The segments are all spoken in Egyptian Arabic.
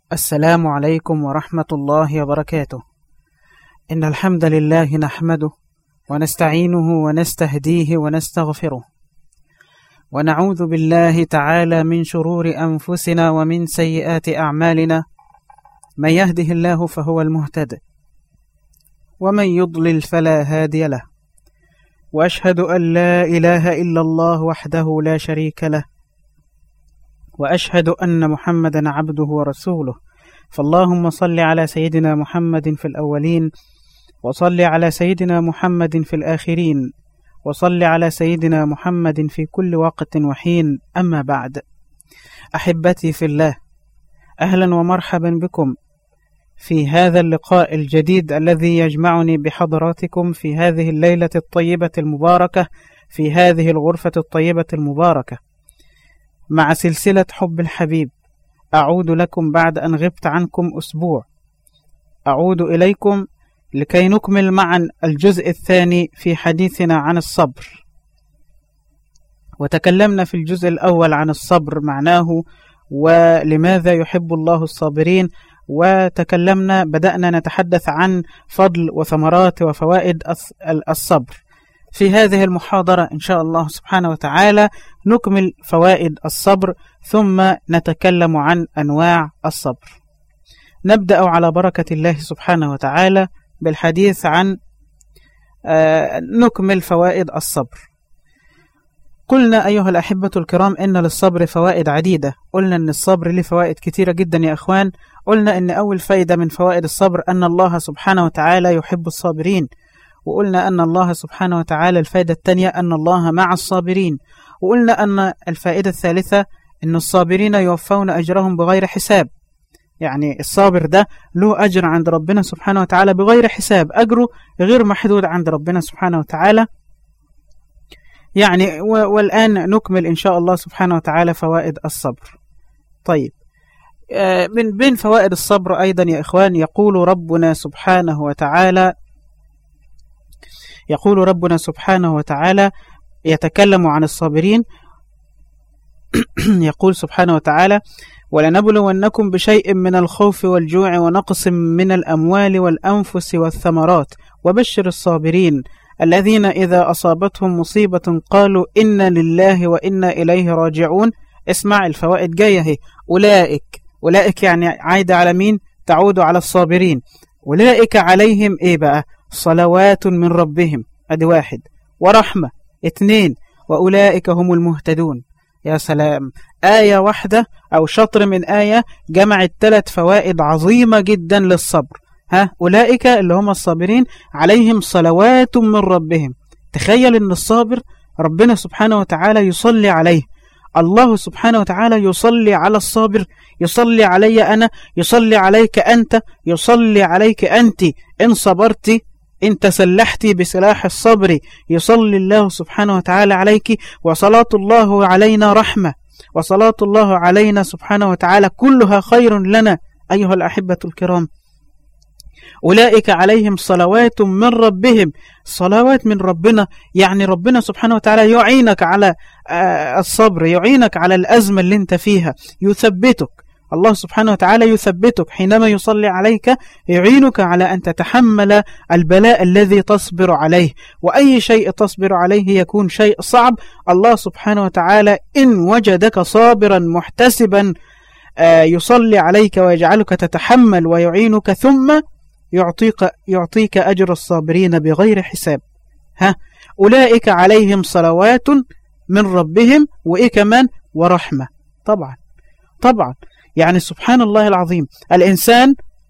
السلام عليكم ورحمة الله وبركاته إن الحمد لله نحمده ونستعينه ونستهديه ونستغفره ونعوذ بالله تعالى من شرور أنفسنا ومن سيئات أعمالنا من يهده الله فهو المهتد ومن يضلل فلا هادي له وأشهد أن لا إله إلا الله وحده لا شريك له وأشهد أن محمدا عبده ورسوله فاللهم صل على سيدنا محمد في الأولين وصل على سيدنا محمد في الآخرين وصل على سيدنا محمد في كل وقت وحين أما بعد أحبتي في الله أهلا ومرحبا بكم في هذا اللقاء الجديد الذي يجمعني بحضراتكم في هذه الليلة الطيبة المباركة في هذه الغرفة الطيبة المباركة مع سلسلة حب الحبيب أعود لكم بعد أن غبت عنكم أسبوع أعود إليكم لكي نكمل معا الجزء الثاني في حديثنا عن الصبر وتكلمنا في الجزء الأول عن الصبر معناه ولماذا يحب الله الصابرين وتكلمنا بدأنا نتحدث عن فضل وثمرات وفوائد الصبر في هذه المحاضرة إن شاء الله سبحانه وتعالى نكمل فوائد الصبر ثم نتكلم عن أنواع الصبر نبدأ على بركة الله سبحانه وتعالى بالحديث عن نكمل فوائد الصبر قلنا أيها الأحبة الكرام إن للصبر فوائد عديدة قلنا أن الصبر له فوائد كثيرة جدا يا أخوان قلنا أن أول فايدة من فوائد الصبر أن الله سبحانه وتعالى يحب الصابرين وقلنا أن الله سبحانه وتعالى الفائدة الثانية أن الله مع الصابرين وقلنا أن الفائدة الثالثة أن الصابرين يوفون أجرهم بغير حساب يعني الصابر ده له أجر عند ربنا سبحانه وتعالى بغير حساب أجره غير محدود عند ربنا سبحانه وتعالى يعني والآن نكمل إن شاء الله سبحانه وتعالى فوائد الصبر طيب من بين فوائد الصبر أيضا يا إخوان يقول ربنا سبحانه وتعالى يقول ربنا سبحانه وتعالى يتكلم عن الصابرين يقول سبحانه وتعالى ولنبلونكم بشيء من الخوف والجوع ونقص من الأموال والأنفس والثمرات وبشر الصابرين الذين إذا أصابتهم مصيبة قالوا إنا لله وإنا إليه راجعون اسمع الفوائد جاية هي أولئك أولئك يعني عايدة على مين تعود على الصابرين أولئك عليهم إيه بقى صلوات من ربهم أدي واحد ورحمة اثنين وأولئك هم المهتدون يا سلام آية واحدة أو شطر من آية جمعت ثلاث فوائد عظيمة جدا للصبر ها أولئك اللي هم الصابرين عليهم صلوات من ربهم تخيل أن الصابر ربنا سبحانه وتعالى يصلي عليه الله سبحانه وتعالى يصلي على الصابر يصلي علي أنا يصلي عليك أنت يصلي عليك أنت إن صبرت إن تسلحت بسلاح الصبر يصلي الله سبحانه وتعالى عليك وصلاة الله علينا رحمة وصلاة الله علينا سبحانه وتعالى كلها خير لنا أيها الأحبة الكرام أولئك عليهم صلوات من ربهم صلوات من ربنا يعني ربنا سبحانه وتعالى يعينك على الصبر يعينك على الأزمة اللي انت فيها يثبتك الله سبحانه وتعالى يثبتك حينما يصلي عليك يعينك على أن تتحمل البلاء الذي تصبر عليه وأي شيء تصبر عليه يكون شيء صعب الله سبحانه وتعالى إن وجدك صابرا محتسبا يصلي عليك ويجعلك تتحمل ويعينك ثم يعطيك, يعطيك أجر الصابرين بغير حساب ها أولئك عليهم صلوات من ربهم وإيه كمان ورحمة طبعا طبعا يعني سبحان الله العظيم الإنسان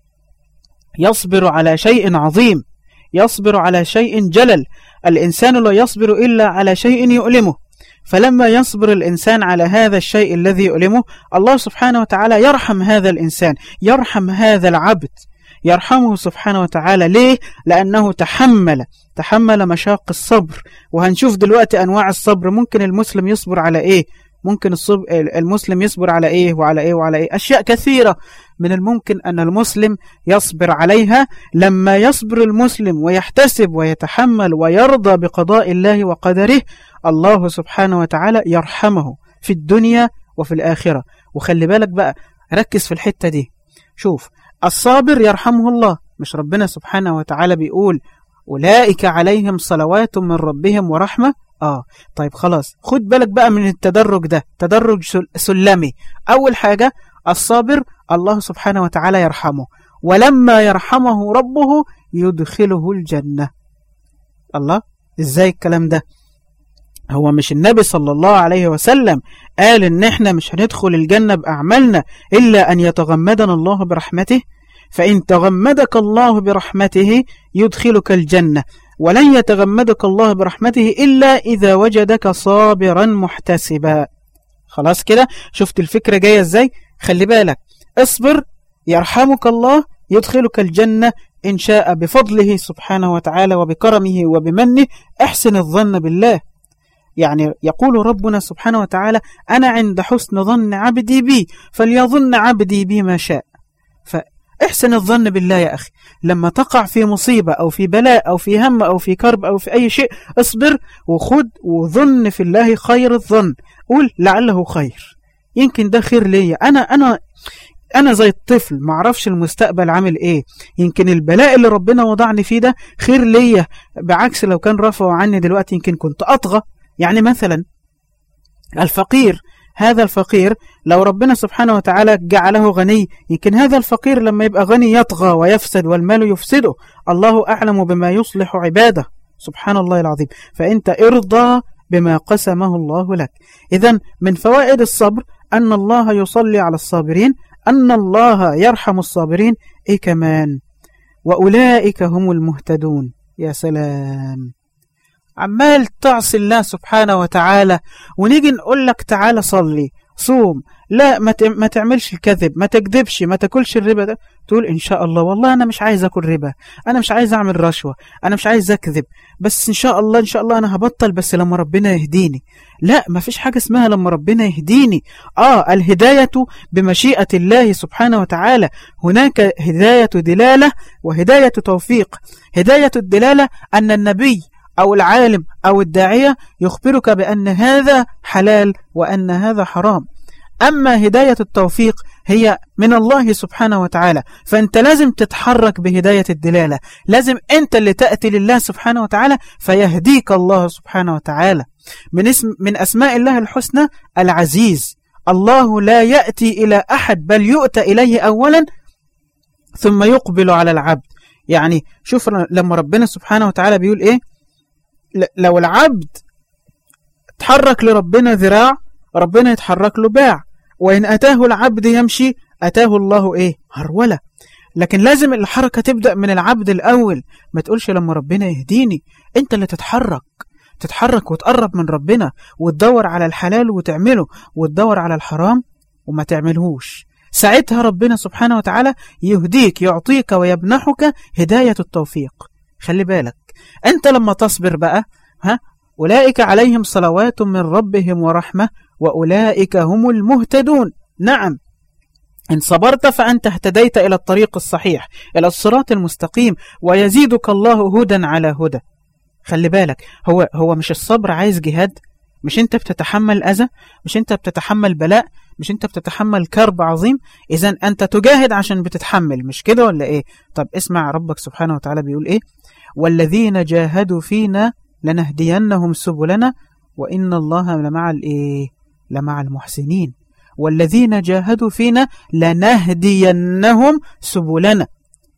يصبر على شيء عظيم يصبر على شيء جلل الإنسان لا يصبر إلا على شيء يؤلمه فلما يصبر الإنسان على هذا الشيء الذي يؤلمه الله سبحانه وتعالى يرحم هذا الإنسان يرحم هذا العبد يرحمه سبحانه وتعالى ليه؟ لأنه تحمل تحمل مشاق الصبر وهنشوف دلوقتي أنواع الصبر ممكن المسلم يصبر على إيه ممكن الصب... المسلم يصبر على إيه وعلى إيه وعلى إيه أشياء كثيرة من الممكن أن المسلم يصبر عليها لما يصبر المسلم ويحتسب ويتحمل ويرضى بقضاء الله وقدره الله سبحانه وتعالى يرحمه في الدنيا وفي الآخرة وخلي بالك بقى ركز في الحتة دي شوف الصابر يرحمه الله مش ربنا سبحانه وتعالى بيقول أولئك عليهم صلوات من ربهم ورحمة آه طيب خلاص خد بالك بقى من التدرج ده تدرج سلمي أول حاجة الصابر الله سبحانه وتعالى يرحمه ولما يرحمه ربه يدخله الجنة الله ازاي الكلام ده هو مش النبي صلى الله عليه وسلم قال ان احنا مش هندخل الجنة بأعمالنا إلا أن يتغمدنا الله برحمته فإن تغمدك الله برحمته يدخلك الجنة ولن يتغمدك الله برحمته إلا إذا وجدك صابرا محتسبا خلاص كده شفت الفكرة جاية ازاي خلي بالك اصبر يرحمك الله يدخلك الجنة إن شاء بفضله سبحانه وتعالى وبكرمه وبمنه احسن الظن بالله يعني يقول ربنا سبحانه وتعالى أنا عند حسن ظن عبدي بي فليظن عبدي بي ما شاء فاحسن الظن بالله يا أخي لما تقع في مصيبة أو في بلاء أو في هم أو في كرب أو في أي شيء اصبر وخد وظن في الله خير الظن قول لعله خير يمكن ده خير ليا أنا أنا أنا زي الطفل معرفش المستقبل عامل إيه يمكن البلاء اللي ربنا وضعني فيه ده خير ليا بعكس لو كان رفعه عني دلوقتي يمكن كنت أطغى يعني مثلا الفقير هذا الفقير لو ربنا سبحانه وتعالى جعله غني يمكن هذا الفقير لما يبقى غني يطغى ويفسد والمال يفسده الله أعلم بما يصلح عباده سبحان الله العظيم فأنت ارضى بما قسمه الله لك إذا من فوائد الصبر أن الله يصلي على الصابرين أن الله يرحم الصابرين إيه كمان وأولئك هم المهتدون يا سلام عمال تعصي الله سبحانه وتعالى ونيجي نقول لك تعالى صلي صوم لا ما ما تعملش الكذب ما تكذبش ما تاكلش الربا ده تقول ان شاء الله والله انا مش عايز اكل ربا انا مش عايز اعمل رشوه انا مش عايز اكذب بس ان شاء الله ان شاء الله انا هبطل بس لما ربنا يهديني لا ما فيش حاجه اسمها لما ربنا يهديني اه الهدايه بمشيئه الله سبحانه وتعالى هناك هدايه دلاله وهدايه توفيق هدايه الدلاله ان النبي أو العالم أو الداعية يخبرك بأن هذا حلال وأن هذا حرام أما هداية التوفيق هي من الله سبحانه وتعالى فأنت لازم تتحرك بهداية الدلالة لازم أنت اللي تأتي لله سبحانه وتعالى فيهديك الله سبحانه وتعالى من, اسم من أسماء الله الحسنى العزيز الله لا يأتي إلى أحد بل يؤتى إليه أولا ثم يقبل على العبد يعني شوف لما ربنا سبحانه وتعالى بيقول إيه لو العبد تحرك لربنا ذراع ربنا يتحرك له باع وإن أتاه العبد يمشي أتاه الله إيه هرولة لكن لازم الحركة تبدأ من العبد الأول ما تقولش لما ربنا يهديني أنت اللي تتحرك تتحرك وتقرب من ربنا وتدور على الحلال وتعمله وتدور على الحرام وما تعملهوش ساعتها ربنا سبحانه وتعالى يهديك يعطيك ويبنحك هداية التوفيق خلي بالك أنت لما تصبر بقى ها أولئك عليهم صلوات من ربهم ورحمة وأولئك هم المهتدون نعم إن صبرت فأنت اهتديت إلى الطريق الصحيح إلى الصراط المستقيم ويزيدك الله هدى على هدى خلي بالك هو هو مش الصبر عايز جهاد مش انت بتتحمل أذى مش انت بتتحمل بلاء مش انت بتتحمل كرب عظيم اذا انت تجاهد عشان بتتحمل مش كده ولا ايه طب اسمع ربك سبحانه وتعالى بيقول ايه والذين جاهدوا فينا لنهدينهم سبلنا وإن الله لمع الإيه لمع المحسنين والذين جاهدوا فينا لنهدينهم سبلنا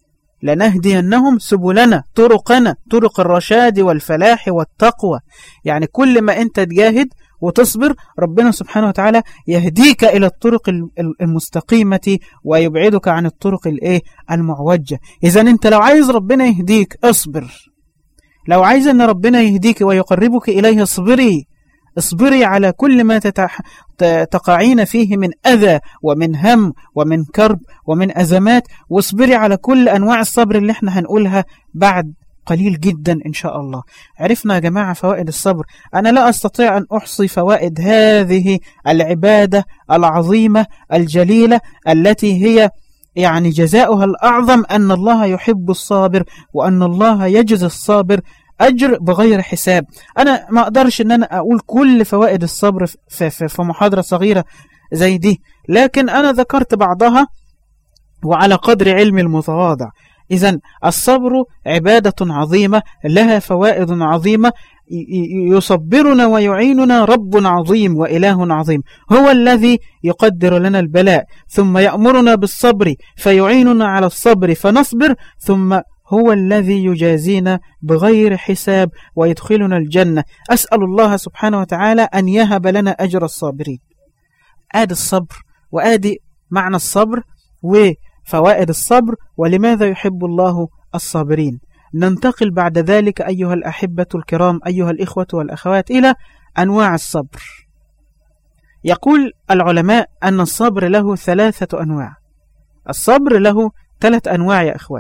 لنهدينهم سبلنا طرقنا طرق الرشاد والفلاح والتقوى يعني كل ما أنت تجاهد وتصبر ربنا سبحانه وتعالى يهديك إلى الطرق المستقيمة ويبعدك عن الطرق الايه المعوجة إذا أنت لو عايز ربنا يهديك اصبر لو عايز أن ربنا يهديك ويقربك إليه اصبري اصبري على كل ما تتح... تقعين فيه من أذى ومن هم ومن كرب ومن أزمات واصبري على كل أنواع الصبر اللي احنا هنقولها بعد قليل جدا إن شاء الله عرفنا يا جماعة فوائد الصبر أنا لا أستطيع أن أحصي فوائد هذه العبادة العظيمة الجليلة التي هي يعني جزاؤها الأعظم أن الله يحب الصابر وأن الله يجزي الصابر أجر بغير حساب أنا ما أقدرش أن أنا أقول كل فوائد الصبر في, في, في محاضرة صغيرة زي دي لكن أنا ذكرت بعضها وعلى قدر علم المتواضع إذا الصبر عبادة عظيمة لها فوائد عظيمة يصبرنا ويعيننا رب عظيم وإله عظيم هو الذي يقدر لنا البلاء ثم يأمرنا بالصبر فيعيننا على الصبر فنصبر ثم هو الذي يجازينا بغير حساب ويدخلنا الجنة أسأل الله سبحانه وتعالى أن يهب لنا أجر الصابرين آدي الصبر وآدي معنى الصبر وفوائد الصبر ولماذا يحب الله الصابرين ننتقل بعد ذلك أيها الأحبة الكرام أيها الإخوة والأخوات إلى أنواع الصبر يقول العلماء أن الصبر له ثلاثة أنواع الصبر له ثلاث أنواع يا أخوان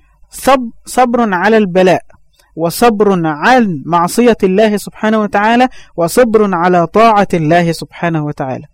صبر على البلاء وصبر عن معصية الله سبحانه وتعالى وصبر على طاعة الله سبحانه وتعالى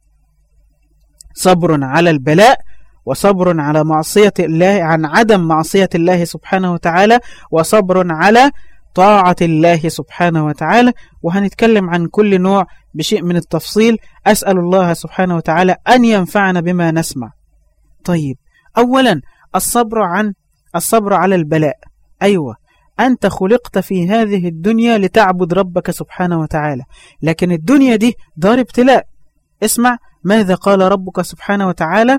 صبر على البلاء وصبر على معصية الله عن عدم معصية الله سبحانه وتعالى وصبر على طاعة الله سبحانه وتعالى وهنتكلم عن كل نوع بشيء من التفصيل أسأل الله سبحانه وتعالى أن ينفعنا بما نسمع طيب أولا الصبر عن الصبر على البلاء أيوة أنت خلقت في هذه الدنيا لتعبد ربك سبحانه وتعالى لكن الدنيا دي دار ابتلاء اسمع ماذا قال ربك سبحانه وتعالى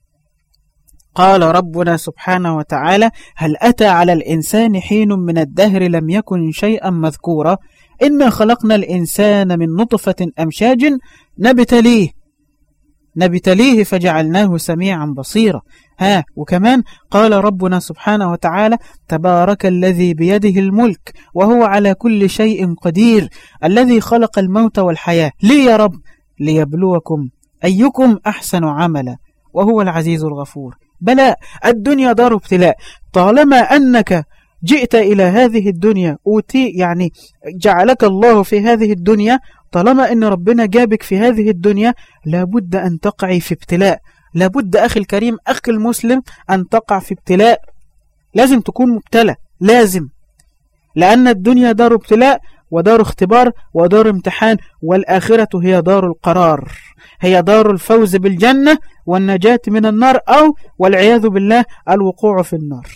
قال ربنا سبحانه وتعالى هل أتى على الإنسان حين من الدهر لم يكن شيئا مذكورا إنا خلقنا الإنسان من نطفة أمشاج نبتليه نبتليه فجعلناه سميعا بصيرا ها وكمان قال ربنا سبحانه وتعالى تبارك الذي بيده الملك وهو على كل شيء قدير الذي خلق الموت والحياة لي يا رب ليبلوكم أيكم أحسن عملا وهو العزيز الغفور بلاء الدنيا دار ابتلاء طالما أنك جئت إلى هذه الدنيا أوتي يعني جعلك الله في هذه الدنيا طالما أن ربنا جابك في هذه الدنيا لابد أن تقعي في ابتلاء لابد أخي الكريم أخي المسلم أن تقع في ابتلاء لازم تكون مبتلى لازم لأن الدنيا دار ابتلاء ودار اختبار ودار امتحان والآخرة هي دار القرار هي دار الفوز بالجنة والنجاة من النار أو والعياذ بالله الوقوع في النار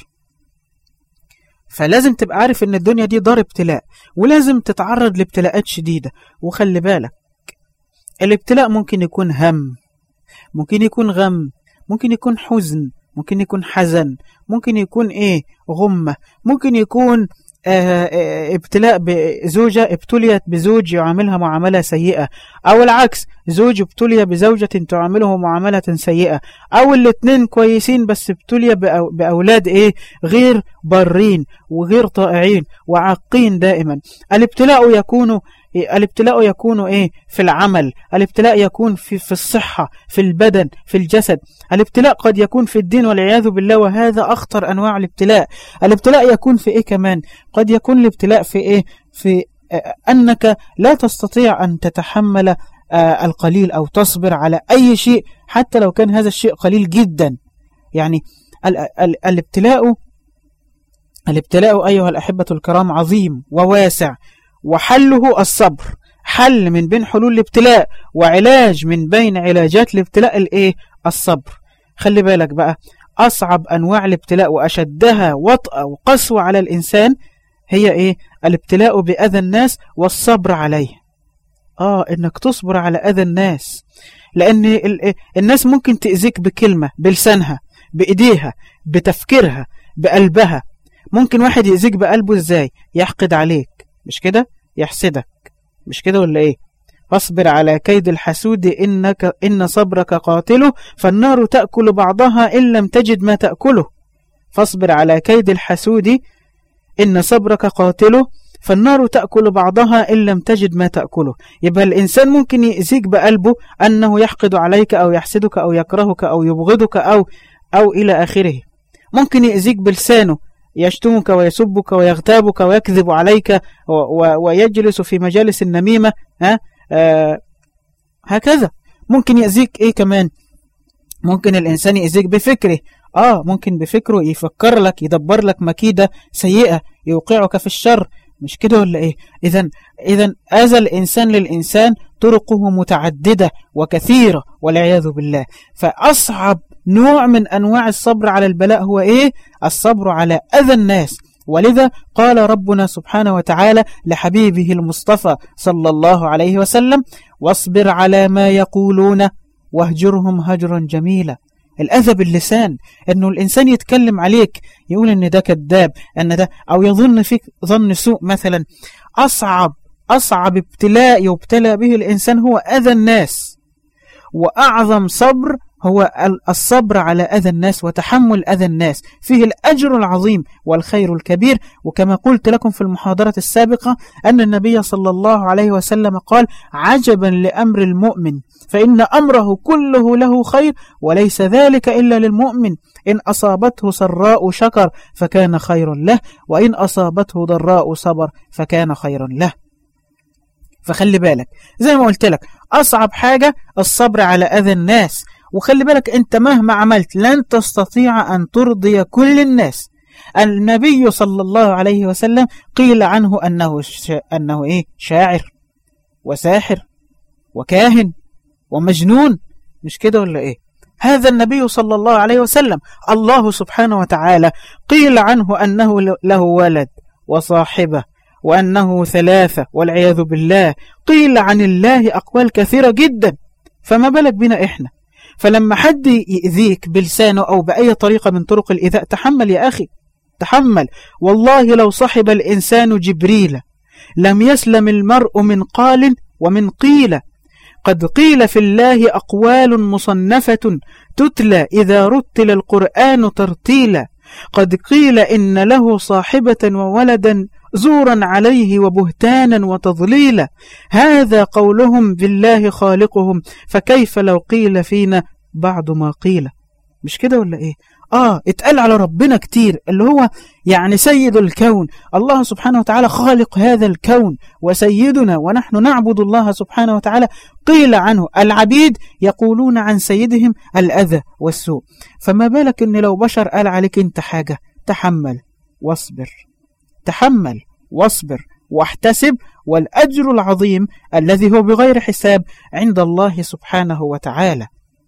فلازم تبقى عارف ان الدنيا دي دار ابتلاء ولازم تتعرض لابتلاءات شديدة وخلي بالك الابتلاء ممكن يكون هم ممكن يكون غم ممكن يكون حزن ممكن يكون حزن ممكن يكون ايه غمة ممكن يكون آه، آه، ابتلاء بزوجة ابتليت بزوج يعاملها معاملة سيئة أو العكس زوج ابتلي بزوجة تعامله معاملة سيئة أو الاثنين كويسين بس ابتلي بأولاد إيه غير برين وغير طائعين وعاقين دائما الابتلاء يكون الابتلاء يكون إيه في العمل الابتلاء يكون في, في الصحة في البدن في الجسد الابتلاء قد يكون في الدين والعياذ بالله وهذا أخطر أنواع الابتلاء الابتلاء يكون في إيه كمان قد يكون الابتلاء في إيه في أنك لا تستطيع أن تتحمل آه، القليل أو تصبر على أي شيء حتى لو كان هذا الشيء قليل جدا يعني الابتلاء الابتلاء أيها الأحبة الكرام عظيم وواسع وحله الصبر حل من بين حلول الابتلاء وعلاج من بين علاجات الابتلاء الايه الصبر خلي بالك بقى أصعب أنواع الابتلاء وأشدها وطأة وقسوة على الإنسان هي إيه الابتلاء بأذى الناس والصبر عليه آه إنك تصبر على أذى الناس لأن الناس ممكن تأذيك بكلمة بلسانها بإيديها بتفكيرها بقلبها ممكن واحد يأذيك بقلبه إزاي يحقد عليك مش كده يحسدك مش كده ولا ايه فاصبر على كيد الحسود إنك إن صبرك قاتله فالنار تأكل بعضها إن لم تجد ما تأكله فاصبر على كيد الحسود إن صبرك قاتله فالنار تأكل بعضها إن لم تجد ما تأكله يبقى الإنسان ممكن يأذيك بقلبه أنه يحقد عليك أو يحسدك أو يكرهك أو يبغضك أو, أو إلى آخره ممكن يأذيك بلسانه يشتمك ويسبك ويغتابك ويكذب عليك ويجلس في مجالس النميمة ها آه هكذا ممكن يأذيك ايه كمان ممكن الإنسان يأذيك بفكره آه ممكن بفكره يفكر لك يدبر لك مكيدة سيئة يوقعك في الشر مش كده ولا ايه اذا اذا اذى الانسان للانسان طرقه متعدده وكثيره والعياذ بالله فاصعب نوع من أنواع الصبر على البلاء هو إيه؟ الصبر على أذى الناس ولذا قال ربنا سبحانه وتعالى لحبيبه المصطفى صلى الله عليه وسلم واصبر على ما يقولون واهجرهم هجرا جميلا الأذى باللسان أنه الإنسان يتكلم عليك يقول أن ده كذاب أن ده أو يظن فيك ظن سوء مثلا أصعب أصعب ابتلاء يبتلى به الإنسان هو أذى الناس وأعظم صبر هو الصبر على أذى الناس وتحمل أذى الناس فيه الأجر العظيم والخير الكبير وكما قلت لكم في المحاضرة السابقة أن النبي صلى الله عليه وسلم قال عجبا لأمر المؤمن فإن أمره كله له خير وليس ذلك إلا للمؤمن إن أصابته سراء شكر فكان خير له وإن أصابته ضراء صبر فكان خيرا له فخلي بالك زي ما قلت لك أصعب حاجة الصبر على أذى الناس وخلي بالك أنت مهما عملت لن تستطيع أن ترضي كل الناس النبي صلى الله عليه وسلم قيل عنه أنه, شا... أنه إيه؟ شاعر وساحر وكاهن ومجنون مش كده ولا إيه هذا النبي صلى الله عليه وسلم الله سبحانه وتعالى قيل عنه أنه له ولد وصاحبة وأنه ثلاثة والعياذ بالله قيل عن الله أقوال كثيرة جدا فما بالك بنا إحنا فلما حد يأذيك بلسانه أو بأي طريقة من طرق الإذاء تحمل يا أخي تحمل والله لو صحب الإنسان جبريل لم يسلم المرء من قال ومن قيل قد قيل في الله أقوال مصنفة تتلى إذا رتل القرآن ترتيلا قد قيل إن له صاحبة وولدا زورا عليه وبهتانا وتضليلا هذا قولهم بالله خالقهم فكيف لو قيل فينا بعض ما قيل مش كده ولا ايه آه اتقال على ربنا كتير اللي هو يعني سيد الكون الله سبحانه وتعالى خالق هذا الكون وسيدنا ونحن نعبد الله سبحانه وتعالى قيل عنه العبيد يقولون عن سيدهم الأذى والسوء فما بالك ان لو بشر قال عليك انت حاجة تحمل واصبر تحمل واصبر واحتسب والأجر العظيم الذي هو بغير حساب عند الله سبحانه وتعالى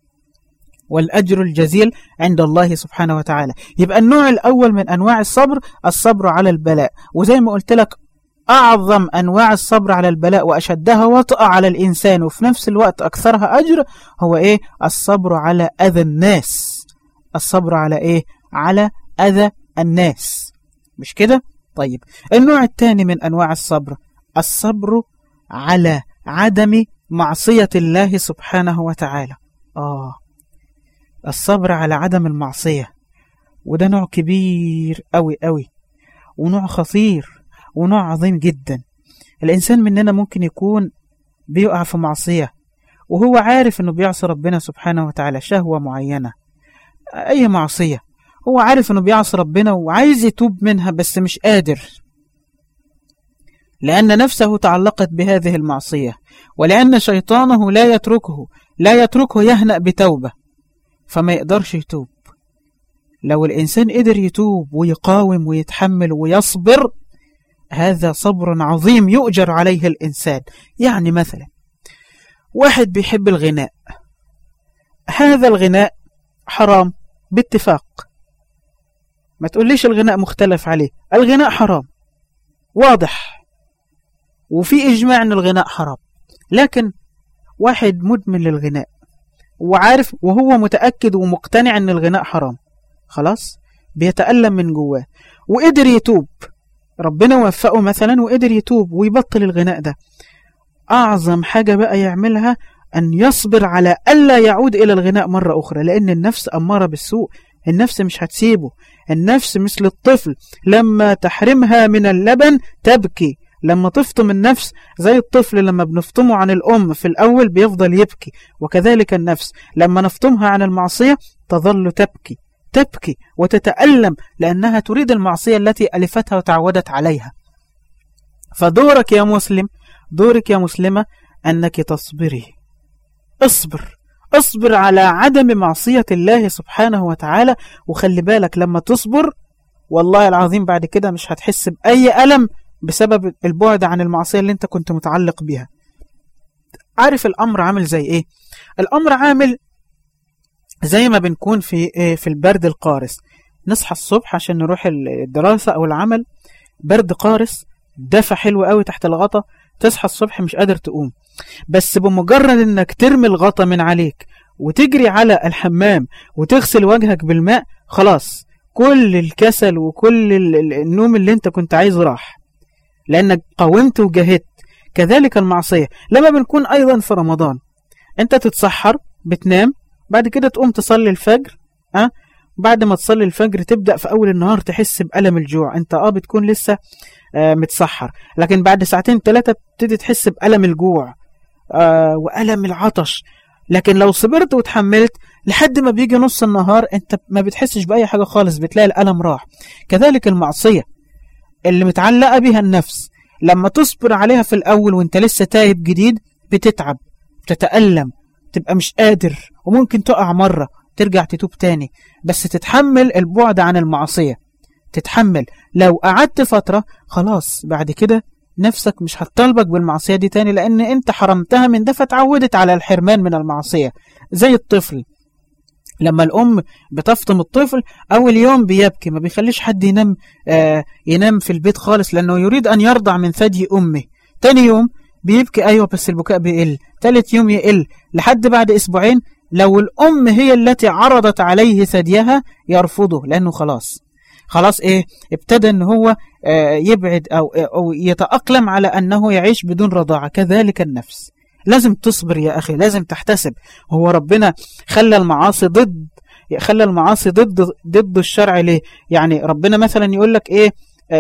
والأجر الجزيل عند الله سبحانه وتعالى يبقى النوع الأول من أنواع الصبر الصبر على البلاء وزي ما قلت لك أعظم أنواع الصبر على البلاء وأشدها وطأ على الإنسان وفي نفس الوقت أكثرها أجر هو إيه الصبر على أذى الناس الصبر على إيه على أذى الناس مش كده طيب النوع الثاني من أنواع الصبر الصبر على عدم معصية الله سبحانه وتعالى آه الصبر على عدم المعصية وده نوع كبير أوي أوي ونوع خطير ونوع عظيم جدا الإنسان مننا ممكن يكون بيقع في معصية وهو عارف أنه بيعصي ربنا سبحانه وتعالى شهوة معينة أي معصية هو عارف أنه بيعصي ربنا وعايز يتوب منها بس مش قادر لأن نفسه تعلقت بهذه المعصية ولأن شيطانه لا يتركه لا يتركه يهنأ بتوبة فما يقدرش يتوب لو الإنسان قدر يتوب ويقاوم ويتحمل ويصبر هذا صبر عظيم يؤجر عليه الإنسان يعني مثلا واحد بيحب الغناء هذا الغناء حرام باتفاق ما تقوليش الغناء مختلف عليه الغناء حرام واضح وفي إجماع أن الغناء حرام لكن واحد مدمن للغناء وعارف وهو متأكد ومقتنع أن الغناء حرام خلاص بيتألم من جواه وقدر يتوب ربنا وفقه مثلا وقدر يتوب ويبطل الغناء ده أعظم حاجة بقى يعملها أن يصبر على ألا يعود إلى الغناء مرة أخرى لأن النفس أمارة بالسوء النفس مش هتسيبه النفس مثل الطفل لما تحرمها من اللبن تبكي لما تفطم النفس زي الطفل لما بنفطمه عن الأم في الأول بيفضل يبكي وكذلك النفس لما نفطمها عن المعصية تظل تبكي تبكي وتتألم لأنها تريد المعصية التي ألفتها وتعودت عليها فدورك يا مسلم دورك يا مسلمة أنك تصبري اصبر اصبر على عدم معصية الله سبحانه وتعالى وخلي بالك لما تصبر والله العظيم بعد كده مش هتحس بأي ألم بسبب البعد عن المعصية اللي انت كنت متعلق بيها عارف الأمر عامل زي ايه الأمر عامل زي ما بنكون في إيه في البرد القارس نصحى الصبح عشان نروح الدراسة أو العمل برد قارس دفع حلو قوي تحت الغطا تصحى الصبح مش قادر تقوم بس بمجرد انك ترمي الغطا من عليك وتجري على الحمام وتغسل وجهك بالماء خلاص كل الكسل وكل النوم اللي انت كنت عايزه راح لانك قاومت وجاهدت كذلك المعصية لما بنكون ايضا في رمضان انت تتسحر بتنام بعد كده تقوم تصلي الفجر أه؟ بعد ما تصلي الفجر تبدأ في أول النهار تحس بألم الجوع أنت آه بتكون لسه آه متسحر لكن بعد ساعتين ثلاثة بتبتدي تحس بألم الجوع آه وألم العطش لكن لو صبرت وتحملت لحد ما بيجي نص النهار انت ما بتحسش بأي حاجة خالص بتلاقي الألم راح كذلك المعصية اللي متعلقة بها النفس لما تصبر عليها في الأول وانت لسه تايب جديد بتتعب بتتألم تبقى مش قادر وممكن تقع مرة ترجع تتوب تاني بس تتحمل البعد عن المعصية تتحمل لو قعدت فترة خلاص بعد كده نفسك مش هتطالبك بالمعصية دي تاني لأن أنت حرمتها من ده فتعودت على الحرمان من المعصية زي الطفل لما الأم بتفطم الطفل أول يوم بيبكي ما بيخليش حد ينام آه ينام في البيت خالص لأنه يريد أن يرضع من ثدي أمه تاني يوم بيبكي أيوة بس البكاء بيقل تالت يوم يقل لحد بعد أسبوعين لو الأم هي التي عرضت عليه ثديها يرفضه لأنه خلاص خلاص إيه ابتدى أن هو يبعد أو, أو يتأقلم على أنه يعيش بدون رضاعة كذلك النفس لازم تصبر يا أخي لازم تحتسب هو ربنا خلى المعاصي ضد خلى المعاصي ضد ضد الشرع ليه يعني ربنا مثلا يقول لك إيه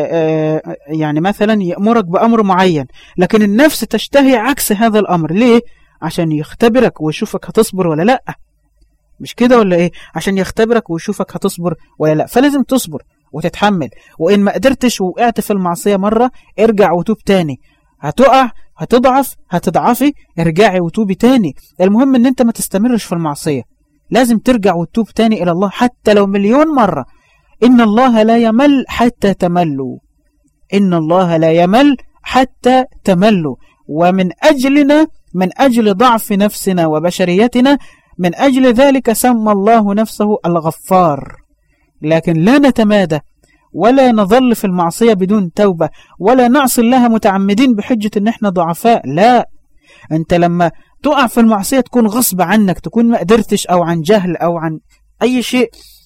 يعني مثلا يأمرك بأمر معين لكن النفس تشتهي عكس هذا الأمر ليه عشان يختبرك ويشوفك هتصبر ولا لا مش كده ولا ايه عشان يختبرك ويشوفك هتصبر ولا لا فلازم تصبر وتتحمل وإن ما قدرتش وقعت في المعصية مرة ارجع وتوب تاني هتقع هتضعف هتضعفي ارجعي وتوبي تاني المهم ان انت ما تستمرش في المعصية لازم ترجع وتوب تاني إلى الله حتى لو مليون مرة إن الله لا يمل حتى تملوا إن الله لا يمل حتى تملوا ومن أجلنا من أجل ضعف نفسنا وبشريتنا من أجل ذلك سمى الله نفسه الغفار لكن لا نتمادى ولا نظل في المعصية بدون توبة ولا نعصي الله متعمدين بحجة ان احنا ضعفاء لا انت لما تقع في المعصية تكون غصب عنك تكون ما قدرتش او عن جهل او عن اي شيء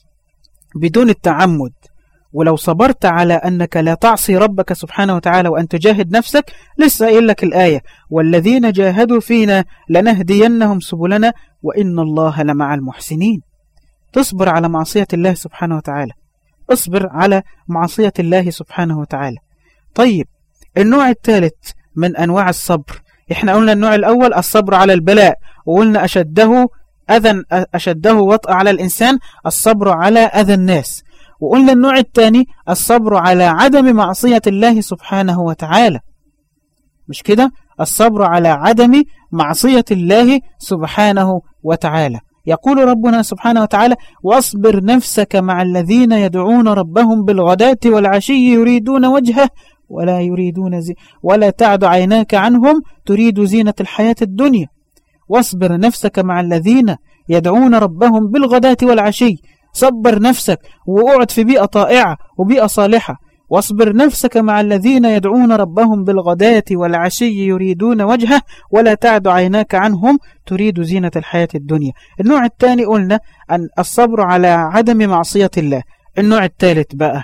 بدون التعمد ولو صبرت على أنك لا تعصي ربك سبحانه وتعالى وأن تجاهد نفسك لسه قايل لك الآية والذين جاهدوا فينا لنهدينهم سبلنا وإن الله لمع المحسنين تصبر على معصية الله سبحانه وتعالى اصبر على معصية الله سبحانه وتعالى طيب النوع الثالث من أنواع الصبر احنا قلنا النوع الأول الصبر على البلاء وقلنا أشده أذى أشده وطأ على الإنسان الصبر على أذى الناس وقلنا النوع الثاني الصبر على عدم معصية الله سبحانه وتعالى مش كده الصبر على عدم معصية الله سبحانه وتعالى يقول ربنا سبحانه وتعالى واصبر نفسك مع الذين يدعون ربهم بالغداة والعشي يريدون وجهه ولا يريدون زي ولا تعد عيناك عنهم تريد زينة الحياة الدنيا واصبر نفسك مع الذين يدعون ربهم بالغداة والعشي صبر نفسك وقعد في بيئة طائعة وبيئة صالحة واصبر نفسك مع الذين يدعون ربهم بالغداة والعشي يريدون وجهه ولا تعد عيناك عنهم تريد زينة الحياة الدنيا النوع الثاني قلنا أن الصبر على عدم معصية الله النوع الثالث بقى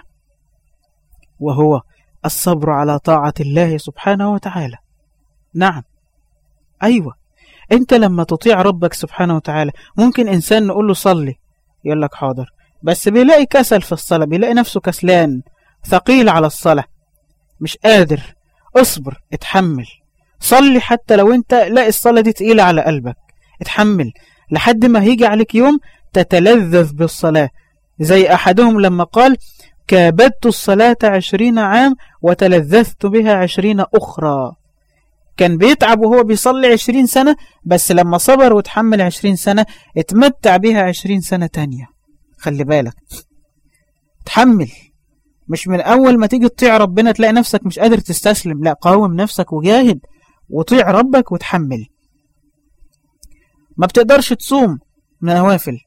وهو الصبر على طاعة الله سبحانه وتعالى نعم أيوة أنت لما تطيع ربك سبحانه وتعالى ممكن إنسان نقول له صلي يقول لك حاضر بس بيلاقي كسل في الصلاة بيلاقي نفسه كسلان ثقيل على الصلاة مش قادر اصبر اتحمل صلي حتى لو انت لا الصلاة دي تقيلة على قلبك اتحمل لحد ما هيجي عليك يوم تتلذذ بالصلاة زي أحدهم لما قال كابدت الصلاة عشرين عام وتلذذت بها عشرين أخرى كان بيتعب وهو بيصلي عشرين سنة بس لما صبر وتحمل عشرين سنة اتمتع بها عشرين سنة تانية خلي بالك تحمل مش من أول ما تيجي تطيع ربنا تلاقي نفسك مش قادر تستسلم لا قاوم نفسك وجاهد وطيع ربك وتحمل ما بتقدرش تصوم نوافل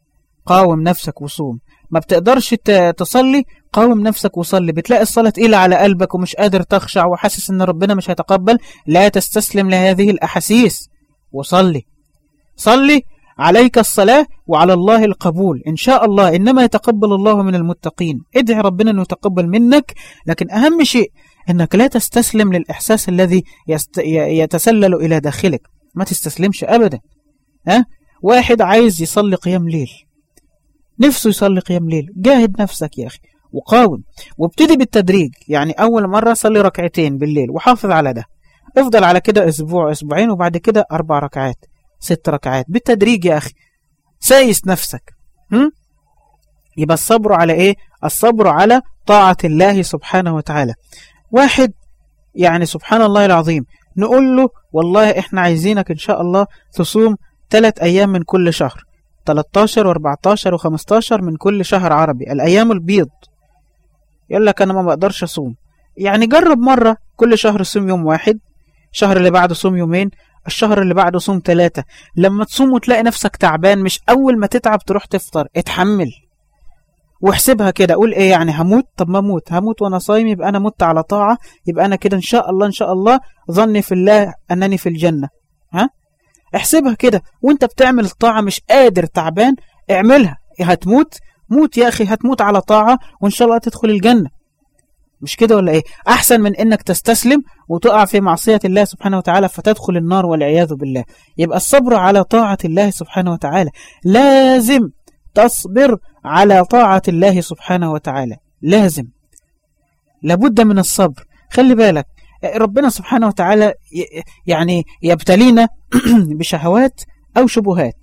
قاوم نفسك وصوم ما بتقدرش تصلي قاوم نفسك وصلي بتلاقي الصلاة تقيلة على قلبك ومش قادر تخشع وحاسس ان ربنا مش هيتقبل لا تستسلم لهذه الأحاسيس وصلي صلي عليك الصلاة وعلى الله القبول إن شاء الله إنما يتقبل الله من المتقين ادعي ربنا أنه يتقبل منك لكن أهم شيء أنك لا تستسلم للإحساس الذي يست... يتسلل إلى داخلك ما تستسلمش أبدا ها؟ واحد عايز يصلي قيام ليل نفسه يصلي قيام ليل جاهد نفسك يا أخي وقاوم وابتدي بالتدريج يعني أول مرة صلي ركعتين بالليل وحافظ على ده افضل على كده أسبوع أسبوعين وبعد كده أربع ركعات ست ركعات بالتدريج يا أخي سايس نفسك هم؟ يبقى الصبر على إيه الصبر على طاعة الله سبحانه وتعالى واحد يعني سبحان الله العظيم نقول له والله احنا عايزينك ان شاء الله تصوم ثلاث ايام من كل شهر 13 و14 و15 من كل شهر عربي الايام البيض يقول لك انا ما بقدرش اصوم يعني جرب مرة كل شهر صوم يوم واحد الشهر اللي بعده صوم يومين الشهر اللي بعده صوم ثلاثة لما تصوم وتلاقي نفسك تعبان مش أول ما تتعب تروح تفطر اتحمل واحسبها كده قول ايه يعني هموت طب ما اموت هموت وانا صايم يبقى انا مت على طاعة يبقى انا كده ان شاء الله ان شاء الله ظني في الله انني في الجنة ها احسبها كده وانت بتعمل الطاعة مش قادر تعبان اعملها هتموت موت يا اخي هتموت على طاعة وان شاء الله تدخل الجنة مش كده ولا ايه احسن من انك تستسلم وتقع في معصية الله سبحانه وتعالى فتدخل النار والعياذ بالله يبقى الصبر على طاعة الله سبحانه وتعالى لازم تصبر على طاعة الله سبحانه وتعالى لازم لابد من الصبر خلي بالك ربنا سبحانه وتعالى يعني يبتلينا بشهوات أو شبهات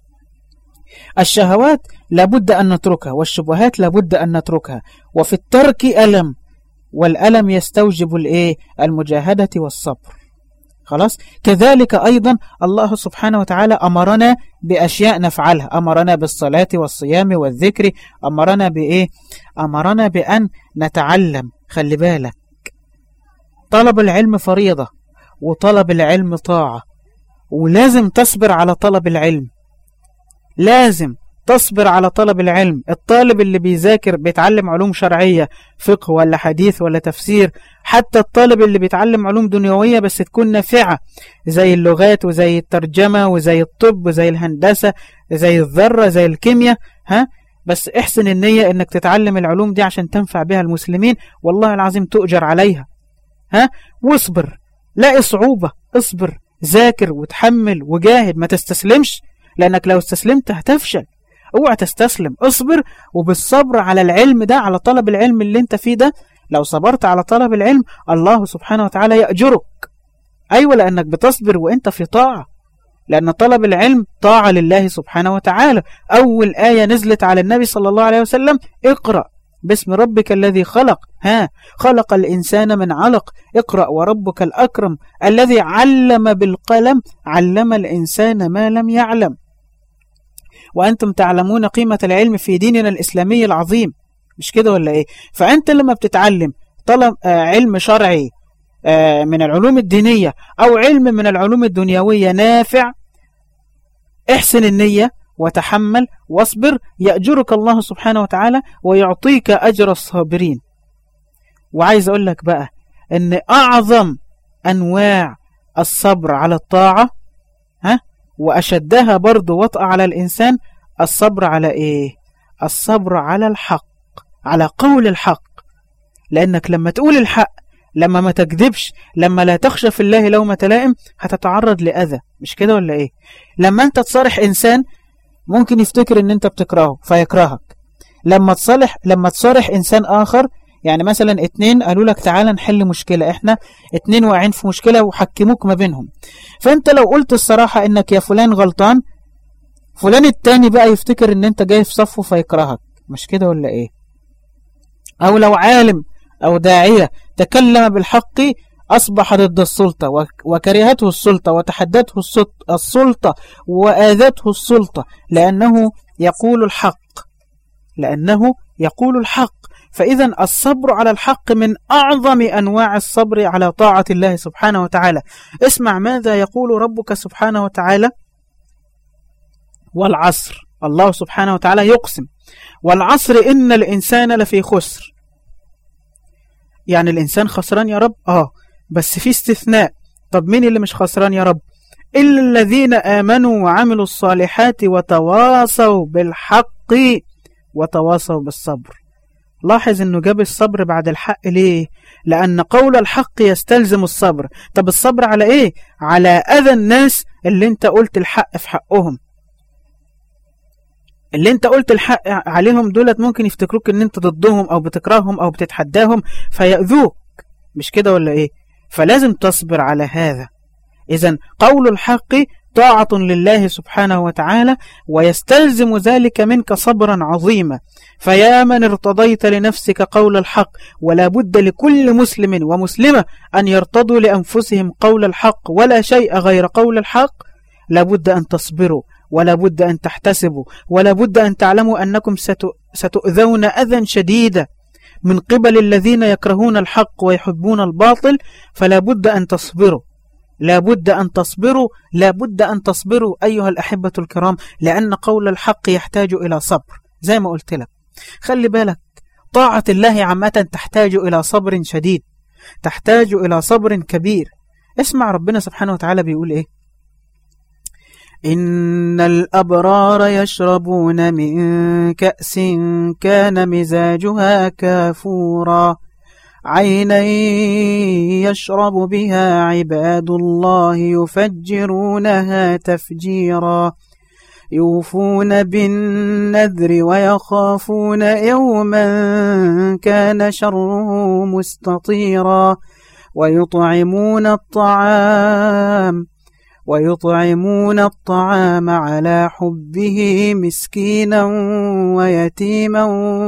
الشهوات لابد أن نتركها والشبهات لابد أن نتركها وفي الترك ألم والألم يستوجب الإيه المجاهدة والصبر خلاص كذلك أيضا الله سبحانه وتعالى أمرنا بأشياء نفعلها أمرنا بالصلاة والصيام والذكر أمرنا بإيه أمرنا بأن نتعلم خلي بالك طلب العلم فريضة وطلب العلم طاعة ولازم تصبر على طلب العلم لازم تصبر على طلب العلم الطالب اللي بيذاكر بيتعلم علوم شرعية فقه ولا حديث ولا تفسير حتى الطالب اللي بيتعلم علوم دنيوية بس تكون نافعة زي اللغات وزي الترجمة وزي الطب وزي الهندسة زي الذرة زي الكيمياء ها بس احسن النية انك تتعلم العلوم دي عشان تنفع بها المسلمين والله العظيم تؤجر عليها ها واصبر لاقي صعوبة اصبر ذاكر وتحمل وجاهد ما تستسلمش لأنك لو استسلمت هتفشل اوعى تستسلم اصبر وبالصبر على العلم ده على طلب العلم اللي انت فيه ده لو صبرت على طلب العلم الله سبحانه وتعالى يأجرك أيوة لأنك بتصبر وانت في طاعة لأن طلب العلم طاعة لله سبحانه وتعالى أول آية نزلت على النبي صلى الله عليه وسلم اقرأ باسم ربك الذي خلق ها خلق الإنسان من علق اقرأ وربك الأكرم الذي علم بالقلم علم الإنسان ما لم يعلم وأنتم تعلمون قيمة العلم في ديننا الإسلامي العظيم مش كده ولا إيه فأنت لما بتتعلم طلب آه علم شرعي آه من العلوم الدينية أو علم من العلوم الدنيوية نافع احسن النية وتحمل واصبر يأجرك الله سبحانه وتعالى ويعطيك أجر الصابرين وعايز أقول لك بقى أن أعظم أنواع الصبر على الطاعة ها وأشدها برضو وطأ على الإنسان الصبر على إيه الصبر على الحق على قول الحق لأنك لما تقول الحق لما ما تكذبش لما لا تخشى في الله لومة لائم هتتعرض لأذى مش كده ولا إيه لما أنت تصارح إنسان ممكن يفتكر ان انت بتكرهه فيكرهك لما تصالح لما تصارح انسان اخر يعني مثلا اتنين قالوا لك تعالى نحل مشكلة احنا اتنين واقعين في مشكلة وحكموك ما بينهم فانت لو قلت الصراحة انك يا فلان غلطان فلان التاني بقى يفتكر ان انت جاي في صفه فيكرهك مش كده ولا ايه او لو عالم او داعية تكلم بالحق أصبح ضد السلطة وكرهته السلطة وتحدته السلطة وآذته السلطة لأنه يقول الحق لأنه يقول الحق فإذا الصبر على الحق من أعظم أنواع الصبر على طاعة الله سبحانه وتعالى اسمع ماذا يقول ربك سبحانه وتعالى والعصر الله سبحانه وتعالى يقسم والعصر إن الإنسان لفي خسر يعني الإنسان خسران يا رب آه بس في استثناء طب مين اللي مش خسران يا رب إلا الذين آمنوا وعملوا الصالحات وتواصوا بالحق وتواصوا بالصبر لاحظ أنه جاب الصبر بعد الحق ليه لأن قول الحق يستلزم الصبر طب الصبر على إيه على أذى الناس اللي انت قلت الحق في حقهم اللي انت قلت الحق عليهم دولت ممكن يفتكروك ان انت ضدهم او بتكرههم او بتتحداهم فيأذوك مش كده ولا ايه فلازم تصبر على هذا إذا قول الحق طاعة لله سبحانه وتعالى ويستلزم ذلك منك صبرا عظيما فيا من ارتضيت لنفسك قول الحق ولا بد لكل مسلم ومسلمة أن يرتضوا لأنفسهم قول الحق ولا شيء غير قول الحق لابد أن تصبروا ولا بد أن تحتسبوا ولا بد أن تعلموا أنكم ستؤذون أذى شديدا من قبل الذين يكرهون الحق ويحبون الباطل فلا بد أن تصبروا لا بد أن تصبروا لا بد أن تصبروا أيها الأحبة الكرام لأن قول الحق يحتاج إلى صبر زي ما قلت لك خلي بالك طاعة الله عامة تحتاج إلى صبر شديد تحتاج إلى صبر كبير اسمع ربنا سبحانه وتعالى بيقول إيه إن الأبرار يشربون من كأس كان مزاجها كافورا عينا يشرب بها عباد الله يفجرونها تفجيرا يوفون بالنذر ويخافون يوما كان شره مستطيرا ويطعمون الطعام ويطعمون الطعام على حبه مسكينا ويتيما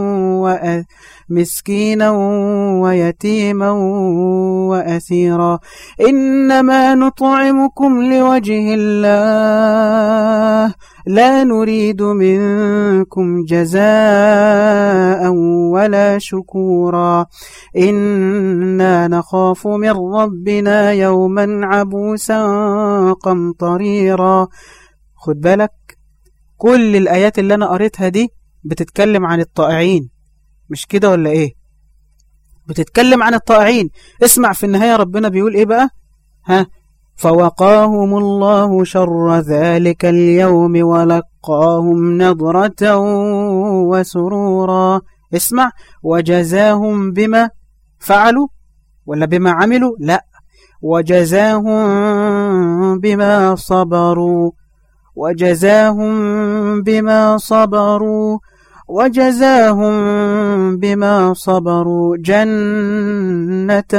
مسكينا ويتيما وأثيرا إنما نطعمكم لوجه الله لا نريد منكم جزاء ولا شكورا إنا نخاف من ربنا يوما عبوسا قمطريرا خد بالك كل الآيات اللي أنا قريتها دي بتتكلم عن الطائعين مش كده ولا إيه بتتكلم عن الطائعين اسمع في النهاية ربنا بيقول إيه بقى ها فوقاهم الله شر ذلك اليوم ولقاهم نضرة وسرورا اسمع وجزاهم بما فعلوا ولا بما عملوا لا وجزاهم بما صبروا وجزاهم بما صبروا وجزاهم بما صبروا جنة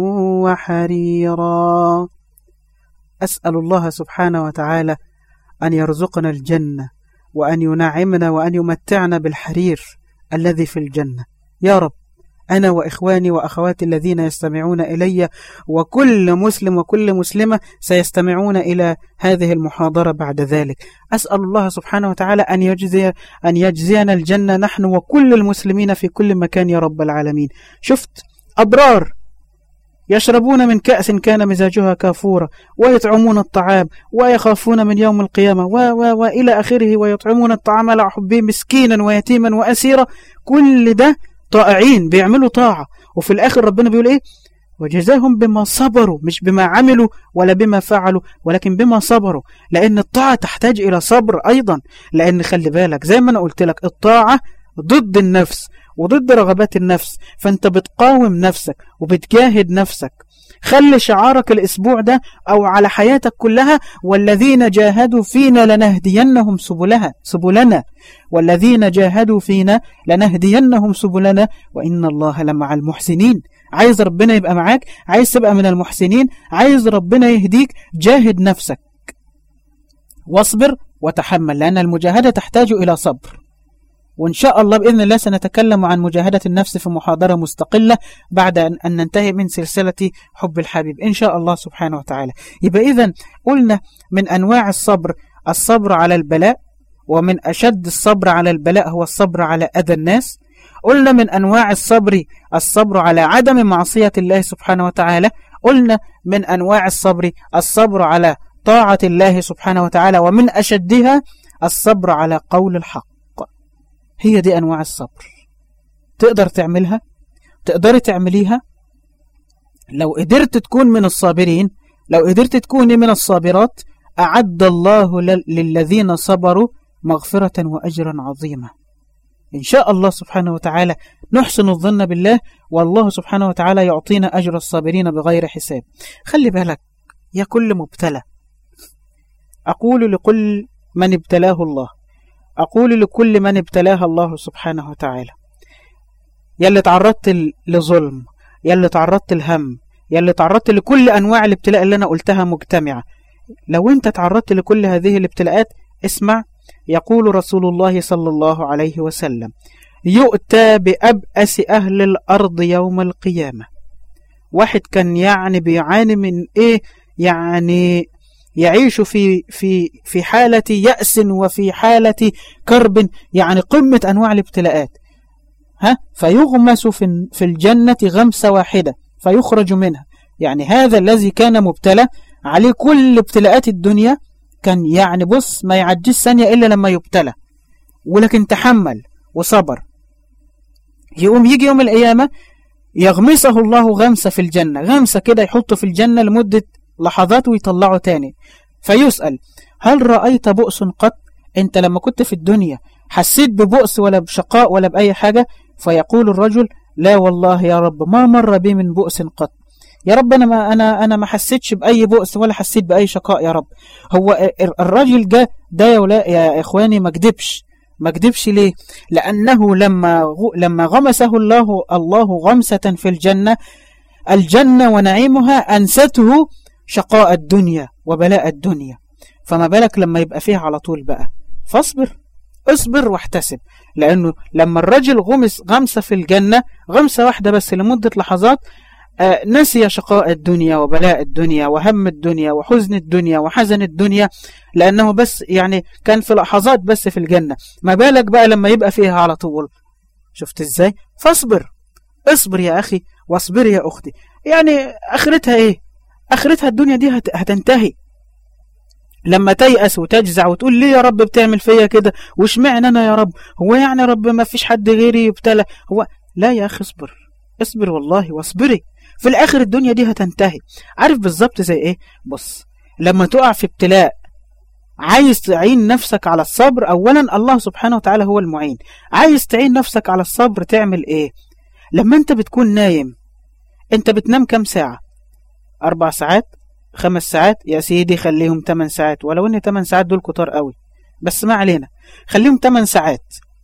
وحريرا أسأل الله سبحانه وتعالى أن يرزقنا الجنة وأن ينعمنا وأن يمتعنا بالحرير الذي في الجنة يا رب أنا وإخواني وأخواتي الذين يستمعون إلي وكل مسلم وكل مسلمة سيستمعون إلى هذه المحاضرة بعد ذلك أسأل الله سبحانه وتعالى أن يجزي أن يجزينا الجنة نحن وكل المسلمين في كل مكان يا رب العالمين شفت أبرار يشربون من كأس كان مزاجها كافورا ويطعمون الطعام ويخافون من يوم القيامة و و وإلى آخره ويطعمون الطعام على حبه مسكينا ويتيما وأسيرا كل ده طائعين بيعملوا طاعة وفي الآخر ربنا بيقول إيه وجزاهم بما صبروا مش بما عملوا ولا بما فعلوا ولكن بما صبروا لأن الطاعة تحتاج إلى صبر أيضا لأن خلي بالك زي ما أنا قلت لك الطاعة ضد النفس وضد رغبات النفس فأنت بتقاوم نفسك وبتجاهد نفسك خلي شعارك الأسبوع ده أو على حياتك كلها والذين جاهدوا فينا لنهدينهم سبلها سبلنا والذين جاهدوا فينا لنهدينهم سبلنا وإن الله لمع المحسنين عايز ربنا يبقى معاك عايز تبقى من المحسنين عايز ربنا يهديك جاهد نفسك واصبر وتحمل لأن المجاهدة تحتاج إلى صبر وإن شاء الله بإذن الله سنتكلم عن مجاهدة النفس في محاضرة مستقلة بعد أن ننتهي من سلسلة حب الحبيب إن شاء الله سبحانه وتعالى يبقى إذن قلنا من أنواع الصبر الصبر على البلاء ومن أشد الصبر على البلاء هو الصبر على أذى الناس قلنا من أنواع الصبر الصبر على عدم معصية الله سبحانه وتعالى قلنا من أنواع الصبر الصبر على طاعة الله سبحانه وتعالى ومن أشدها الصبر على قول الحق هي دي أنواع الصبر تقدر تعملها تقدري تعمليها لو قدرت تكون من الصابرين لو قدرت تكوني من الصابرات أعد الله للذين صبروا مغفرة وأجرا عظيما إن شاء الله سبحانه وتعالى نحسن الظن بالله والله سبحانه وتعالى يعطينا أجر الصابرين بغير حساب خلي بالك يا كل مبتلى أقول لكل من ابتلاه الله أقول لكل من ابتلاه الله سبحانه وتعالى يلي تعرضت لظلم يلي تعرضت لهم يلي تعرضت لكل أنواع الابتلاء اللي أنا قلتها مجتمعة لو أنت تعرضت لكل هذه الابتلاءات اسمع يقول رسول الله صلى الله عليه وسلم يؤتى بأبأس أهل الأرض يوم القيامة واحد كان يعني بيعاني من إيه يعني يعيش في في في حالة يأس وفي حالة كرب يعني قمة أنواع الابتلاءات ها فيغمس في في الجنة غمسة واحدة فيخرج منها يعني هذا الذي كان مبتلى عليه كل ابتلاءات الدنيا كان يعني بص ما يعجز ثانية إلا لما يبتلى ولكن تحمل وصبر يقوم يجي يوم القيامة يغمسه الله غمسة في الجنة غمسة كده يحطه في الجنة لمدة لحظات ويطلعه تاني فيسأل هل رأيت بؤس قط انت لما كنت في الدنيا حسيت ببؤس ولا بشقاء ولا بأي حاجة فيقول الرجل لا والله يا رب ما مر بي من بؤس قط يا رب انا ما انا انا ما حسيتش باي بؤس ولا حسيت باي شقاء يا رب هو الراجل ده ده يا ولا يا اخواني ما كدبش ما كدبش ليه لانه لما لما غمسه الله الله غمسه في الجنه الجنه ونعيمها انسته شقاء الدنيا وبلاء الدنيا فما بالك لما يبقى فيها على طول بقى فاصبر اصبر واحتسب لأنه لما الرجل غمس غمسة في الجنة غمسة واحدة بس لمدة لحظات آه، نسي شقاء الدنيا وبلاء الدنيا وهم الدنيا وحزن الدنيا وحزن الدنيا لأنه بس يعني كان في لحظات بس في الجنة ما بالك بقى لما يبقى فيها على طول شفت ازاي فاصبر اصبر يا أخي واصبر يا أختي يعني آخرتها ايه آخرتها الدنيا دي هتنتهي لما تيأس وتجزع وتقول ليه يا رب بتعمل فيا كده وش معنى أنا يا رب هو يعني رب ما فيش حد غيري يبتلى هو لا يا أخي اصبر اصبر والله واصبري في الآخر الدنيا دي هتنتهي عارف بالظبط زي إيه بص لما تقع في ابتلاء عايز تعين نفسك على الصبر أولا الله سبحانه وتعالى هو المعين عايز تعين نفسك على الصبر تعمل إيه لما أنت بتكون نايم أنت بتنام كم ساعة أربع ساعات خمس ساعات يا سيدي خليهم 8 ساعات ولو ان 8 ساعات دول كتار قوي بس ما علينا خليهم 8 ساعات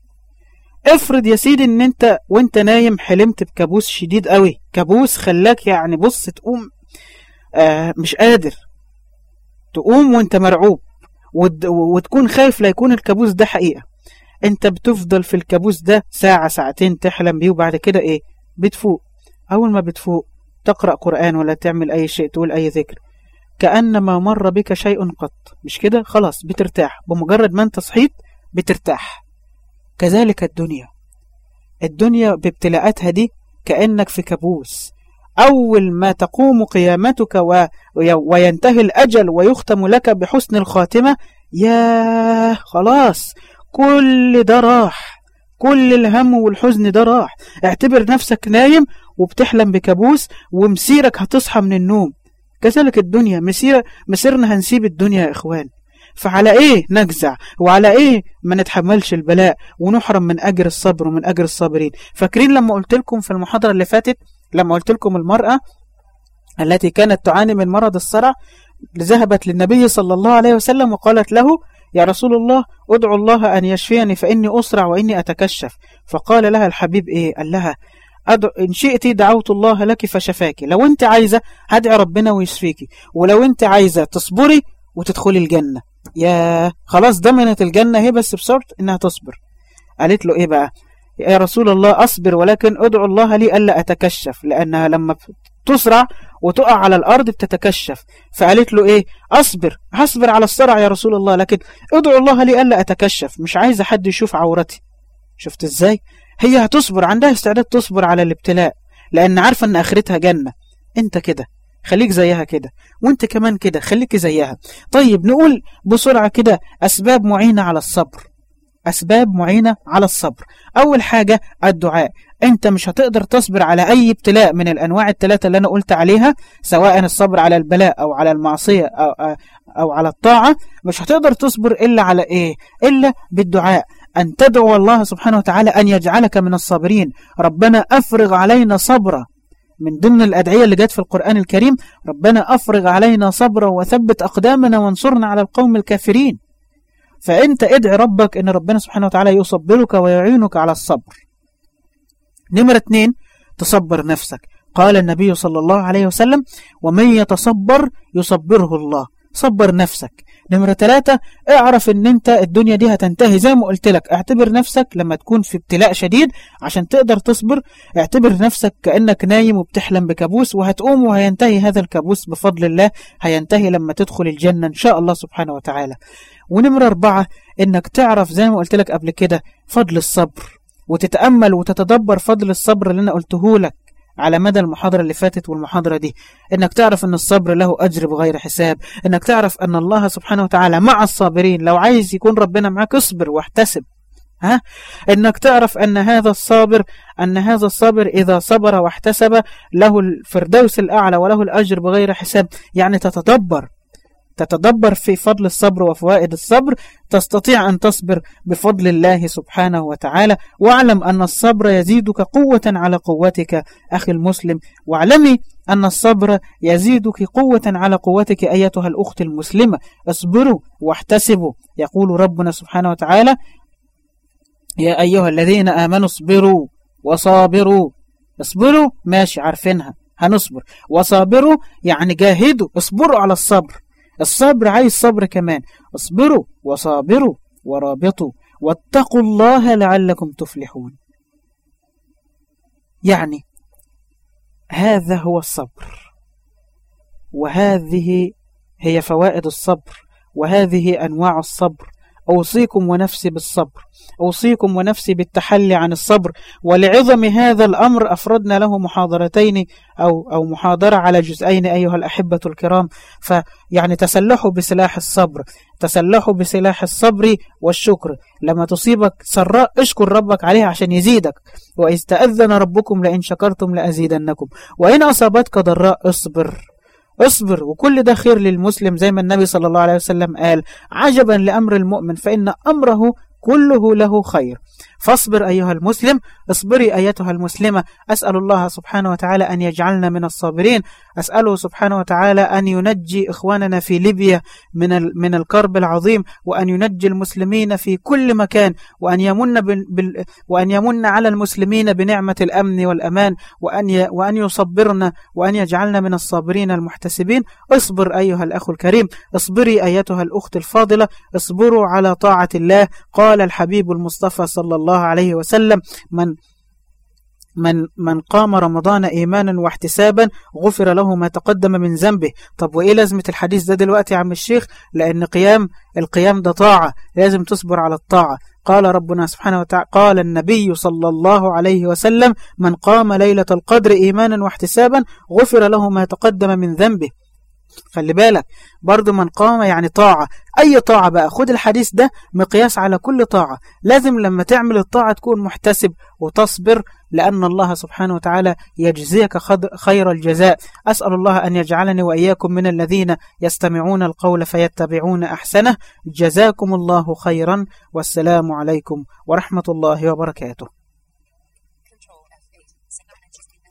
افرض يا سيدي ان انت وانت نايم حلمت بكابوس شديد قوي كابوس خلاك يعني بص تقوم آه مش قادر تقوم وانت مرعوب وتكون خايف لا يكون الكابوس ده حقيقة انت بتفضل في الكابوس ده ساعة ساعتين تحلم بيه وبعد كده ايه بتفوق اول ما بتفوق تقرأ قرآن ولا تعمل اي شيء تقول اي ذكر كأن ما مر بك شيء قط مش كده خلاص بترتاح بمجرد ما انت صحيت بترتاح كذلك الدنيا الدنيا بابتلاءاتها دي كأنك في كابوس أول ما تقوم قيامتك و... وينتهي الأجل ويختم لك بحسن الخاتمة يا خلاص كل ده راح كل الهم والحزن ده راح اعتبر نفسك نايم وبتحلم بكابوس ومسيرك هتصحى من النوم كذلك الدنيا مسير مسيرنا هنسيب الدنيا يا إخوان فعلى إيه نجزع وعلى إيه ما نتحملش البلاء ونحرم من أجر الصبر ومن أجر الصابرين فاكرين لما قلت لكم في المحاضرة اللي فاتت لما قلت لكم المرأة التي كانت تعاني من مرض الصرع ذهبت للنبي صلى الله عليه وسلم وقالت له يا رسول الله ادعو الله أن يشفيني فإني أسرع وإني أتكشف فقال لها الحبيب إيه قال لها أدع... إن شئت دعوت الله لك فشفاك لو أنت عايزة هدعي ربنا ويشفيك ولو أنت عايزة تصبري وتدخلي الجنة يا خلاص ضمنت الجنة هي بس بشرط إنها تصبر قالت له إيه بقى يا رسول الله أصبر ولكن أدعو الله لي ألا أتكشف لأنها لما تسرع وتقع على الأرض بتتكشف فقالت له إيه أصبر هصبر على الصرع يا رسول الله لكن أدعو الله لي ألا أتكشف مش عايزة حد يشوف عورتي شفت إزاي هي هتصبر عندها استعداد تصبر على الابتلاء لأن عارفة أن آخرتها جنة أنت كده خليك زيها كده وانت كمان كده خليك زيها طيب نقول بسرعة كده أسباب معينة على الصبر أسباب معينة على الصبر أول حاجة الدعاء أنت مش هتقدر تصبر على أي ابتلاء من الأنواع الثلاثة اللي أنا قلت عليها سواء الصبر على البلاء أو على المعصية أو, أو على الطاعة مش هتقدر تصبر إلا على إيه إلا بالدعاء أن تدعو الله سبحانه وتعالى أن يجعلك من الصابرين ربنا أفرغ علينا صبرا من ضمن الأدعية اللي جت في القرآن الكريم ربنا أفرغ علينا صبرا وثبت أقدامنا وانصرنا على القوم الكافرين فأنت ادعي ربك أن ربنا سبحانه وتعالى يصبرك ويعينك على الصبر نمرة اتنين تصبر نفسك قال النبي صلى الله عليه وسلم ومن يتصبر يصبره الله صبر نفسك نمرة ثلاثة اعرف ان انت الدنيا دي هتنتهي زي ما قلت لك اعتبر نفسك لما تكون في ابتلاء شديد عشان تقدر تصبر اعتبر نفسك كأنك نايم وبتحلم بكابوس وهتقوم وهينتهي هذا الكابوس بفضل الله هينتهي لما تدخل الجنة ان شاء الله سبحانه وتعالى ونمرة أربعة انك تعرف زي ما قلت لك قبل كده فضل الصبر وتتأمل وتتدبر فضل الصبر اللي أنا قلته لك على مدى المحاضرة اللي فاتت والمحاضرة دي انك تعرف ان الصبر له اجر بغير حساب انك تعرف ان الله سبحانه وتعالى مع الصابرين لو عايز يكون ربنا معاك اصبر واحتسب ها انك تعرف ان هذا الصابر ان هذا الصابر اذا صبر واحتسب له الفردوس الاعلى وله الاجر بغير حساب يعني تتدبر تتدبر في فضل الصبر وفوائد الصبر تستطيع أن تصبر بفضل الله سبحانه وتعالى واعلم أن الصبر يزيدك قوة على قوتك أخي المسلم واعلمي أن الصبر يزيدك قوة على قوتك أيتها الأخت المسلمة اصبروا واحتسبوا يقول ربنا سبحانه وتعالى يا أيها الذين آمنوا اصبروا وصابروا اصبروا ماشي عارفينها هنصبر وصابروا يعني جاهدوا اصبروا على الصبر الصبر عايز صبر كمان اصبروا وصابروا ورابطوا واتقوا الله لعلكم تفلحون يعني هذا هو الصبر وهذه هي فوائد الصبر وهذه أنواع الصبر أوصيكم ونفسي بالصبر أوصيكم ونفسي بالتحلي عن الصبر ولعظم هذا الأمر أفردنا له محاضرتين أو, أو محاضرة على جزئين أيها الأحبة الكرام فيعني تسلحوا بسلاح الصبر تسلحوا بسلاح الصبر والشكر لما تصيبك سراء اشكر ربك عليها عشان يزيدك وإذ تأذن ربكم لئن شكرتم لأزيدنكم وإن أصابتك ضراء اصبر اصبر وكل ده خير للمسلم زي ما النبي صلى الله عليه وسلم قال عجبا لأمر المؤمن فإن أمره كله له خير فاصبر أيها المسلم اصبري أيتها المسلمة أسأل الله سبحانه وتعالى أن يجعلنا من الصابرين أسأله سبحانه وتعالى أن ينجي إخواننا في ليبيا من من الكرب العظيم وأن ينجي المسلمين في كل مكان وأن يمن بال وأن يمن على المسلمين بنعمة الأمن والأمان وأن ي وأن يصبرنا وأن يجعلنا من الصابرين المحتسبين اصبر أيها الأخ الكريم اصبري أيتها الأخت الفاضلة اصبروا على طاعة الله قال الحبيب المصطفى صلى الله عليه وسلم من من من قام رمضان إيمانا واحتسابا غفر له ما تقدم من ذنبه طب وإيه لازمة الحديث ده دلوقتي يا عم الشيخ لأن قيام القيام ده طاعة لازم تصبر على الطاعة قال ربنا سبحانه وتعالى قال النبي صلى الله عليه وسلم من قام ليلة القدر إيمانا واحتسابا غفر له ما تقدم من ذنبه خلي بالك برضو من قام يعني طاعة أي طاعة بقى خد الحديث ده مقياس على كل طاعة لازم لما تعمل الطاعة تكون محتسب وتصبر لأن الله سبحانه وتعالى يجزيك خير الجزاء أسأل الله أن يجعلني وإياكم من الذين يستمعون القول فيتبعون أحسنه جزاكم الله خيرا والسلام عليكم ورحمة الله وبركاته